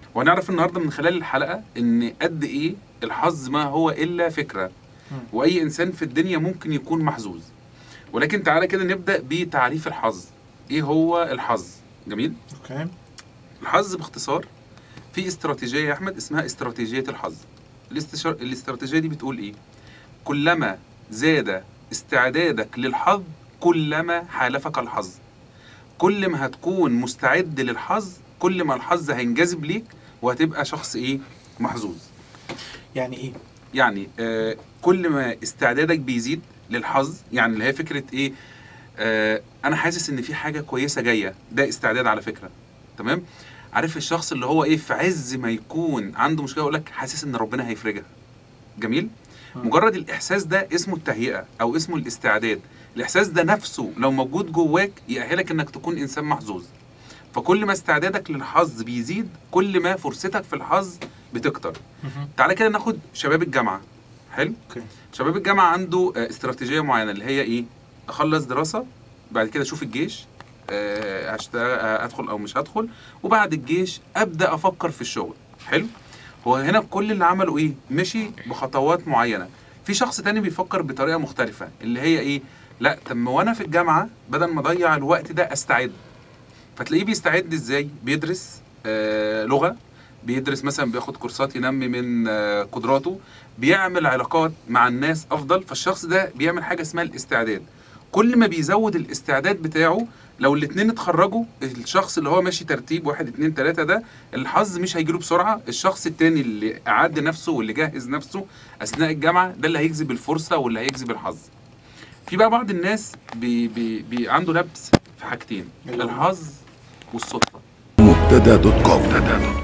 وهنعرف النهارده من خلال الحلقه ان قد ايه الحظ ما هو الا فكره واي انسان في الدنيا ممكن يكون محظوظ ولكن تعالى كده نبدا بتعريف الحظ ايه هو الحظ جميل اوكي الحظ باختصار في استراتيجيه يا احمد اسمها استراتيجيه الحظ الاستشار... الاستراتيجيه دي بتقول ايه كلما زاد استعدادك للحظ كلما حالفك الحظ كل ما هتكون مستعد للحظ كل ما الحظ هينجذب ليك وهتبقى شخص ايه محظوظ يعني ايه يعني آه كل ما استعدادك بيزيد للحظ يعني اللي هي فكره ايه آه انا حاسس ان في حاجه كويسه جايه ده استعداد على فكره تمام عارف الشخص اللي هو ايه في عز ما يكون عنده مشكله يقول لك حاسس ان ربنا هيفرجها جميل مم. مجرد الاحساس ده اسمه التهيئه او اسمه الاستعداد الاحساس ده نفسه لو موجود جواك يأهلك انك تكون انسان محظوظ فكل ما استعدادك للحظ بيزيد كل ما فرصتك في الحظ بتكتر تعالى كده ناخد شباب الجامعه حلو اوكي شباب الجامعه عنده آه، استراتيجيه معينه اللي هي ايه اخلص دراسه بعد كده اشوف الجيش آه، هشتغل آه، ادخل او مش هدخل وبعد الجيش ابدا افكر في الشغل حلو هو هنا كل اللي عمله ايه مشي بخطوات معينه في شخص تاني بيفكر بطريقه مختلفه اللي هي ايه لا طب ما وانا في الجامعه بدل ما اضيع الوقت ده استعد فتلاقيه بيستعد ازاي بيدرس آه لغه بيدرس مثلا بياخد كورسات ينمي من آه قدراته بيعمل علاقات مع الناس افضل فالشخص ده بيعمل حاجه اسمها الاستعداد كل ما بيزود الاستعداد بتاعه لو الاتنين اتخرجوا الشخص اللي هو ماشي ترتيب واحد اتنين تلاتة ده الحظ مش هيجيله بسرعة الشخص التاني اللي أعد نفسه واللي جهز نفسه أثناء الجامعة ده اللي هيجذب الفرصة واللي هيجذب الحظ في بقى بعض الناس بي بي بي عنده لبس في حاجتين اللي هو؟ الحظ والصدفة مبتدا دوت كوم